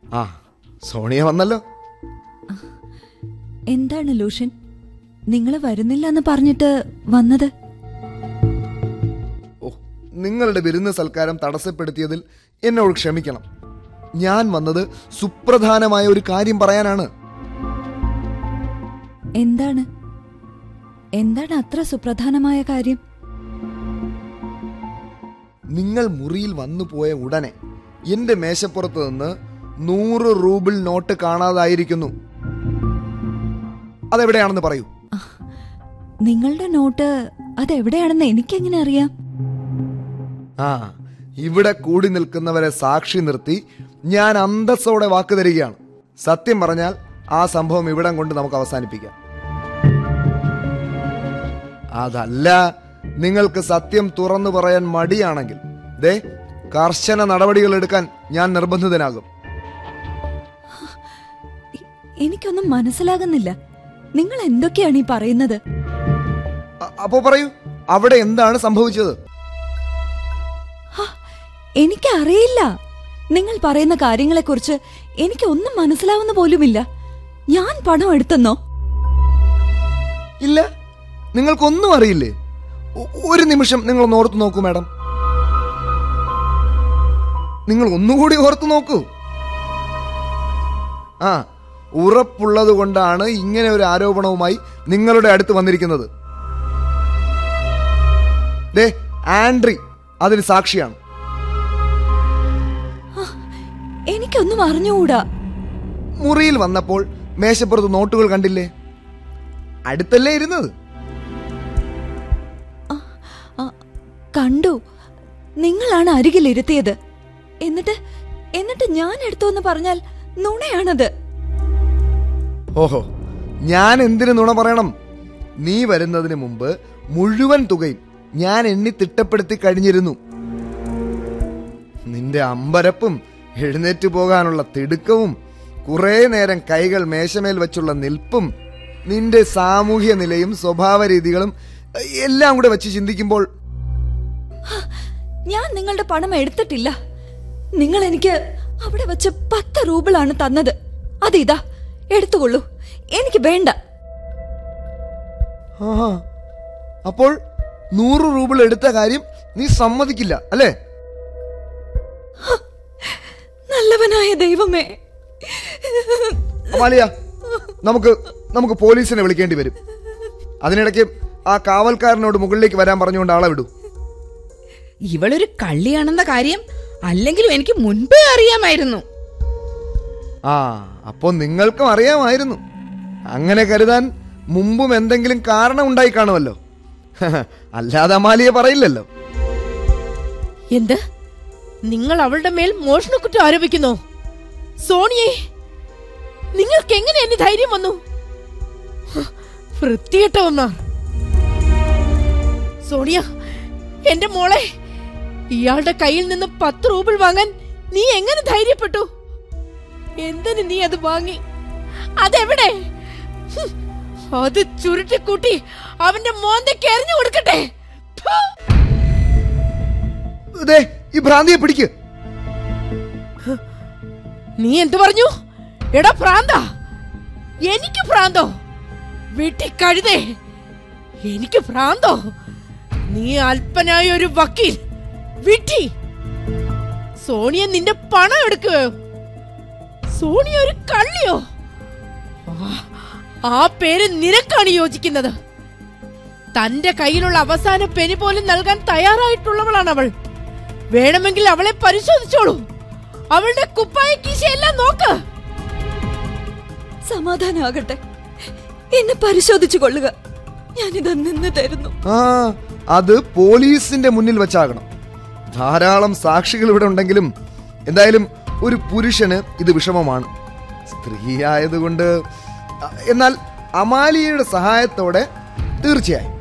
ആ സോണിയ വന്നല്ലോ എന്താണ് ലൂഷൻ നിങ്ങൾ വരുന്നില്ല എന്ന് പറഞ്ഞിട്ട് വന്നത് ഓ നിങ്ങളുടെ വിരുന്ന് സൽക്കാരം തടസ്സപ്പെടുത്തിയതിൽ എന്നോട് ക്ഷമിക്കണം ഞാൻ വന്നത് സുപ്രധാനമായ ഒരു കാര്യം പറയാനാണ് എന്താണ് എന്താണ് അത്ര സുപ്രധാനമായ കാര്യം നിങ്ങൾ മുറിയിൽ വന്നു പോയ ഉടനെ എന്റെ മേശപ്പുറത്ത് നിന്ന് നൂറ് റൂബിൾ നോട്ട് കാണാതായിരിക്കുന്നു അതെവിടെയാണെന്ന് പറയൂ നിങ്ങളുടെ നോട്ട് അതെവിടെയാണെന്ന് എനിക്കെങ്ങനെ അറിയാം ആ ഇവിടെ കൂടി നിൽക്കുന്നവരെ സാക്ഷി നിർത്തി ഞാൻ അന്തസ്സോടെ വാക്ക് തരികയാണ് സത്യം പറഞ്ഞാൽ ആ സംഭവം ഇവിടം കൊണ്ട് നമുക്ക് അവസാനിപ്പിക്കാം അതല്ല നിങ്ങൾക്ക് സത്യം തുറന്നു പറയാൻ മടിയാണെങ്കിൽ ദേ കർശന നടപടികൾ എടുക്കാൻ ഞാൻ നിർബന്ധിതനാകും എ- എനിക്കൊന്നും മനസ്സിലാകുന്നില്ല നിങ്ങൾ എന്തൊക്കെയാണ് ഈ പറയുന്നത് അ- അപ്പോ പറയൂ അവിടെ എന്താണ് സംഭവിച്ചത് ഹ, എനിക്കറിയില്ല നിങ്ങൾ പറയുന്ന കാര്യങ്ങളെക്കുറിച്ച് എനിക്ക് ഒന്നും മനസ്സിലാവുന്ന പോലുമില്ല ഞാൻ പണം എടുത്തെന്നോ ഇല്ല നിങ്ങൾക്കൊന്നും അറിയില്ലേ ഒ- ഒരു നിമിഷം നിങ്ങൾ ഒന്ന് ഓർത്തു നോക്കൂ മാഡം നിങ്ങൾ ഒന്നുകൂടി ഓർത്തു നോക്കൂ ആ ഉറപ്പുള്ളത് കൊണ്ടാണ് ഇങ്ങനെ ഒരു ആരോപണവുമായി നിങ്ങളുടെ അടുത്ത് വന്നിരിക്കുന്നത് ദേ ആൻഡ്രി അതിന് സാക്ഷിയാണ് എനിക്കൊന്നും അറിഞ്ഞുകൂടാ മുറിയിൽ വന്നപ്പോൾ മേശപ്പുറത്ത് നോട്ടുകൾ കണ്ടില്ലേ അടുത്തല്ലേ ഇരുന്നത് ആ, കണ്ടു നിങ്ങളാണ് അരികിലിരുത്തിയത് എന്നിട്ട് എന്നിട്ട് ഞാൻ എടുത്തു എന്ന് പറഞ്ഞാൽ നുണയാണത് ഓഹോ ഞാൻ എന്തിനു നുണ പറയണം നീ വരുന്നതിന് മുമ്പ് മുഴുവൻ തുകയും ഞാൻ എണ്ണി തിട്ടപ്പെടുത്തി കഴിഞ്ഞിരുന്നു നിന്റെ അമ്പരപ്പും എഴുന്നേറ്റ് പോകാനുള്ള തിടുക്കവും കുറെ നേരം കൈകൾ മേശമേൽ വെച്ചുള്ള നിൽപ്പും നിന്റെ സാമൂഹ്യ നിലയും സ്വഭാവ രീതികളും എല്ലാം കൂടെ വെച്ച് ചിന്തിക്കുമ്പോൾ ഞാൻ നിങ്ങളുടെ പണം എടുത്തിട്ടില്ല നിങ്ങൾ എനിക്ക് അവിടെ വെച്ച് പത്ത് റൂബിളാണ് തന്നത് അതിതാ എടുത്തുകൊള്ളൂ എനിക്ക് വേണ്ട ആഹാ. അപ്പോൾ നൂറ് റൂബിൾ എടുത്ത കാര്യം നീ സമ്മതിക്കില്ല അല്ലേ നല്ലവനായ ദൈവമേ അമാലിയ നമുക്ക് നമുക്ക് പോലീസിനെ വിളിക്കേണ്ടി വരും അതിനിടയ്ക്ക് ആ കാവൽക്കാരനോട് മുകളിലേക്ക് വരാൻ പറഞ്ഞുകൊണ്ട് ആളെ വിടൂ ഇവളൊരു കള്ളിയാണെന്ന കാര്യം അല്ലെങ്കിലും എനിക്ക് മുൻപേ അറിയാമായിരുന്നു ആ അപ്പോ നിങ്ങൾക്കും അറിയാമായിരുന്നു അങ്ങനെ കരുതാൻ മുമ്പും എന്തെങ്കിലും കാരണം ഉണ്ടായി കാണുമല്ലോ അല്ലാതെ അമാലിയെ പറയില്ലല്ലോ എന്ത് നിങ്ങൾ അവളുടെ മേൽ മോഷണക്കുറ്റം ആരോപിക്കുന്നു സോണിയെ നിങ്ങൾക്ക് എങ്ങനെ എന്നെ ധൈര്യം വന്നു ഹ്, വൃത്തികെട്ട ഒന്നാർ സോണിയ എന്റെ മോളെ ഇയാളുടെ കയ്യിൽ നിന്ന് പത്ത് റൂബിൾ വാങ്ങാൻ നീ എങ്ങനെ ധൈര്യപ്പെട്ടു എന്തിന് നീ അത് വാങ്ങി അതെവിടെ ഹ്, അത് ചുരുട്ടിക്കൂട്ടി അവന്റെ മോന്തയ്ക്ക് എറിഞ്ഞു കൊടുക്കട്ടെ ഫു. ദേ ഈ ഭ്രാന്തിയെ പിടിക്ക് നീ എന്തു പറഞ്ഞു എടാ ഭ്രാന്ത എനിക്ക് ഭ്രാന്തോ വീട്ടിൽ കഴുതേ എനിക്ക് ഭ്രാന്തോ നീ അല്പനായ ഒരു വക്കീൽ വിട്ടി സോണിയ നിന്റെ പണം എടുക്കുകയോ സോണിയ ഒരു കള്ളിയോ ആ, ആ പേര് നിനക്കാണ് യോജിക്കുന്നത് തന്റെ കയ്യിലുള്ള അവസാന പെനി പോലും നൽകാൻ തയ്യാറായിട്ടുള്ളവളാണ് അവൾ വേണമെങ്കിൽ അവളെ പരിശോധിച്ചോളൂ അവളുടെ കുപ്പായ കീശയെല്ലാം നോക്ക് സമാധാനാകട്ടെ എന്നെ പരിശോധിച്ചു കൊള്ളുക ഞാനിത് നിന്ന് തരുന്നു ആ അത് പോലീസിന്റെ മുന്നിൽ വെച്ചാകണം ധാരാളം സാക്ഷികൾ ഇവിടെ ഉണ്ടെങ്കിലും എന്തായാലും ഒരു പുരുഷന് ഇത് വിഷമമാണ് സ്ത്രീ ആയതുകൊണ്ട് അ- എന്നാൽ അമാലിയയുടെ സഹായത്തോടെ തീർച്ചയായും